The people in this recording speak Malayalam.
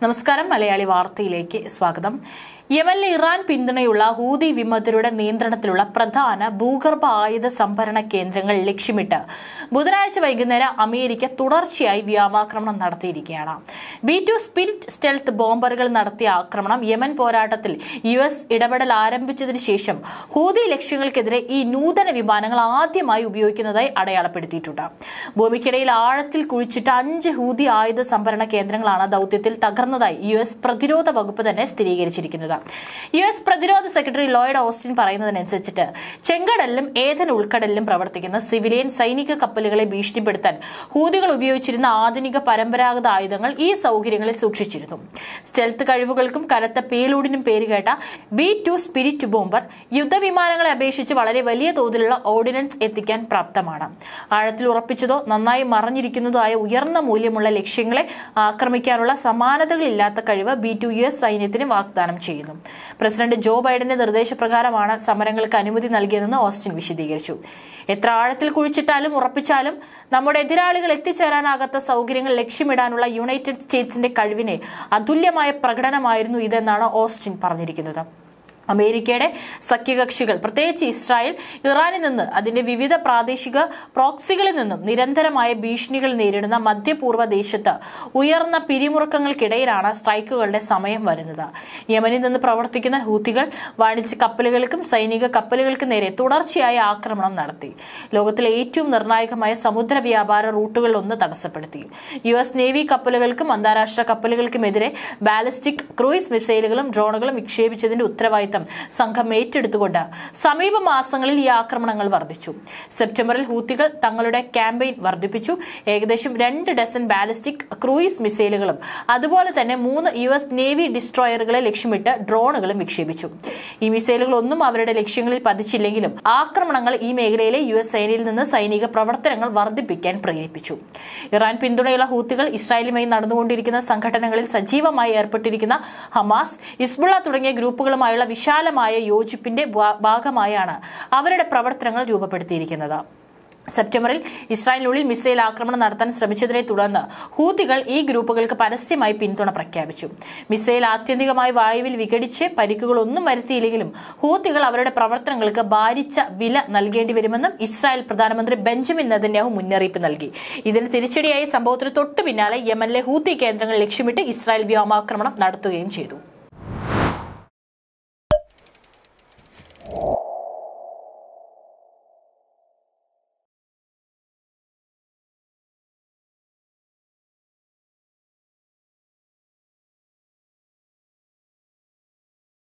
നമസ്കാരം മലയാളി വാർത്തയിലേക്ക് സ്വാഗതം യമനിലെ ഇറാൻ പിന്തുണയുള്ള ഹൂതി വിമതരുടെ നിയന്ത്രണത്തിലുള്ള പ്രധാന ഭൂഗർഭ ആയുധ സംഭരണ കേന്ദ്രങ്ങൾ ലക്ഷ്യമിട്ട് ബുധനാഴ്ച വൈകുന്നേരം അമേരിക്ക തുടർച്ചയായി വ്യോമാക്രമണം നടത്തിയിരിക്കുകയാണ് ബി ടു സ്പിരിറ്റ് സ്റ്റെൽത്ത് ബോംബറുകൾ നടത്തിയ ആക്രമണം യമൻ പോരാട്ടത്തിൽ യു എസ് ഇടപെടൽ ആരംഭിച്ചതിന് ശേഷം ഹൂതി ലക്ഷ്യങ്ങൾക്കെതിരെ ഈ നൂതന വിമാനങ്ങൾ ആദ്യമായി ഉപയോഗിക്കുന്നതായി അടയാളപ്പെടുത്തിയിട്ടുണ്ട് ഭൂമിക്കിടയിൽ ആഴത്തിൽ കുഴിച്ചിട്ട അഞ്ച് ഹൂതി ആയുധ സംഭരണ കേന്ദ്രങ്ങളാണ് ദൌത്യത്തിൽ തകർന്നതായി യു എസ് പ്രതിരോധ വകുപ്പ് തന്നെ സ്ഥിരീകരിച്ചിരിക്കുന്നത് യു എസ് പ്രതിരോധ സെക്രട്ടറി ലോയിഡ് ഓസ്റ്റിൻ പറയുന്നതിനനുസരിച്ചിട്ട് ചെങ്കടലിലും ഏതൻ ഉൾക്കടലിലും പ്രവർത്തിക്കുന്ന സിവിലിയൻ സൈനിക കപ്പലുകളെ ഭീഷണിപ്പെടുത്താൻ ഹൂതികൾ ഉപയോഗിച്ചിരുന്ന ആധുനിക പരമ്പരാഗത ആയുധങ്ങൾ ഈ സൗകര്യങ്ങളിൽ സൂക്ഷിച്ചിരുന്നു സ്റ്റെൽത്ത് കഴിവുകൾക്കും കനത്ത പേലൂടിനും പേരുകേട്ട ബി ടു സ്പിരിറ്റ് ബോംബർ യുദ്ധവിമാനങ്ങളെ അപേക്ഷിച്ച് വളരെ വലിയ തോതിലുള്ള ഓർഡിനൻസ് എത്തിക്കാൻ പ്രാപ്തമാണ് ആഴത്തിൽ ഉറപ്പിച്ചതോ നന്നായി മറഞ്ഞിരിക്കുന്നതോ ആയ ഉയർന്ന മൂല്യമുള്ള ലക്ഷ്യങ്ങളെ ആക്രമിക്കാനുള്ള സമാനതകളില്ലാത്ത കഴിവ് ബി ടു യു എസ് സൈന്യത്തിന് വാഗ്ദാനം ചെയ്യുന്നു പ്രസിഡന്റ് ജോ ബൈഡന്റെ നിർദ്ദേശപ്രകാരമാണ് സമരങ്ങൾക്ക് അനുമതി നൽകിയതെന്ന് ഓസ്റ്റിൻ വിശദീകരിച്ചു എത്ര ആഴത്തിൽ കുഴിച്ചിട്ടാലും ഉറപ്പിച്ചാലും നമ്മുടെ എതിരാളികൾ എത്തിച്ചേരാനാകാത്ത സൗകര്യങ്ങൾ ലക്ഷ്യമിടാനുള്ള യുണൈറ്റഡ് സ്റ്റേറ്റ്സിന്റെ കഴിവിനെ അതുല്യമായ പ്രകടനമായിരുന്നു ഇതെന്നാണ് ഓസ്റ്റിൻ പറഞ്ഞിരിക്കുന്നത് അമേരിക്കയുടെ സഖ്യകക്ഷികൾ പ്രത്യേകിച്ച് ഇസ്രായേൽ ഇറാനിൽ നിന്ന് അതിന്റെ വിവിധ പ്രാദേശിക പ്രോക്സികളിൽ നിന്നും നിരന്തരമായ ഭീഷണികൾ നേരിടുന്ന മധ്യപൂർവ്വ ദേശത്ത് ഉയർന്ന പിരിമുറുക്കങ്ങൾക്കിടയിലാണ് സ്ട്രൈക്കുകളുടെ സമയം വരുന്നത് യമനിൽ നിന്ന് പ്രവർത്തിക്കുന്ന ഹൂത്തികൾ വാണിജ്യ കപ്പലുകൾക്കും സൈനിക കപ്പലുകൾക്കും നേരെ തുടർച്ചയായ ആക്രമണം നടത്തി ലോകത്തിലെ ഏറ്റവും നിർണായകമായ സമുദ്ര വ്യാപാര റൂട്ടുകളിലൊന്ന് തടസ്സപ്പെടുത്തി യു എസ് നേവി കപ്പലുകൾക്കും അന്താരാഷ്ട്ര കപ്പലുകൾക്കുമെതിരെ ബാലിസ്റ്റിക് ക്രൂയിസ് മിസൈലുകളും ഡ്രോണുകളും വിക്ഷേപിച്ചതിന്റെ ഉത്തരവാദിത്തം സംഘം ഏറ്റെടുത്തുകൊണ്ട് സമീപ മാസങ്ങളിൽ ഈ ആക്രമണങ്ങൾ വർദ്ധിച്ചു സെപ്റ്റംബറിൽ ഹൂത്തികൾ തങ്ങളുടെ ക്യാമ്പയിൻ വർദ്ധിപ്പിച്ചു ഏകദേശം രണ്ട് ഡസൻ ബാലിസ്റ്റിക് ക്രൂയിസ് മിസൈലുകളും അതുപോലെ തന്നെ മൂന്ന് യു എസ് നേവി ഡിസ്ട്രോയറുകളെ ലക്ഷ്യമിട്ട് ഡ്രോണുകളും വിക്ഷേപിച്ചു ഈ മിസൈലുകളൊന്നും അവരുടെ ലക്ഷ്യങ്ങളിൽ പതിച്ചില്ലെങ്കിലും ആക്രമണങ്ങൾ ഈ മേഖലയിലെ യു എസ് സേനയിൽ നിന്ന് സൈനിക പ്രവർത്തനങ്ങൾ വർദ്ധിപ്പിക്കാൻ പ്രേരിപ്പിച്ചു ഇറാൻ പിന്തുണയുള്ള ഹൂത്തികൾ ഇസ്രായേലുമായി നടന്നുകൊണ്ടിരിക്കുന്ന സംഘടനകളിൽ സജീവമായി ഏർപ്പെട്ടിരിക്കുന്ന ഹമാസ് ഇസ്ബുള്ള തുടങ്ങിയ ഗ്രൂപ്പുകളുമായുള്ള വിശാലമായ യോജിപ്പിന്റെ ഭാ- ഭാഗമായാണ് അവരുടെ പ്രവർത്തനങ്ങൾ രൂപപ്പെടുത്തിയിരിക്കുന്നത് സെപ്റ്റംബറിൽ ഇസ്രായേലിനുള്ളിൽ മിസൈൽ ആക്രമണം നടത്താൻ ശ്രമിച്ചതിനെ തുടർന്ന് ഹൂത്തികൾ ഈ ഗ്രൂപ്പുകൾക്ക് പരസ്യമായി പിന്തുണ പ്രഖ്യാപിച്ചു മിസൈൽ ആത്യന്തികമായി വായുവിൽ വിഘടിച്ച് പരിക്കുകളൊന്നും വരുത്തിയില്ലെങ്കിലും ഹൂത്തികൾ അവരുടെ പ്രവർത്തനങ്ങൾക്ക് ഭാരിച്ച വില നൽകേണ്ടി വരുമെന്നും ഇസ്രായേൽ പ്രധാനമന്ത്രി ബെഞ്ചമിൻ നെതന്യാഹു മുന്നറിയിപ്പ് നൽകി ഇതിന് തിരിച്ചടിയായി സംഭവത്തിന് തൊട്ടു പിന്നാലെ യമനിലെ ഹൂത്തി കേന്ദ്രങ്ങൾ ലക്ഷ്യമിട്ട് ഇസ്രായേൽ വ്യോമാക്രമണം നടത്തുകയും ചെയ്തു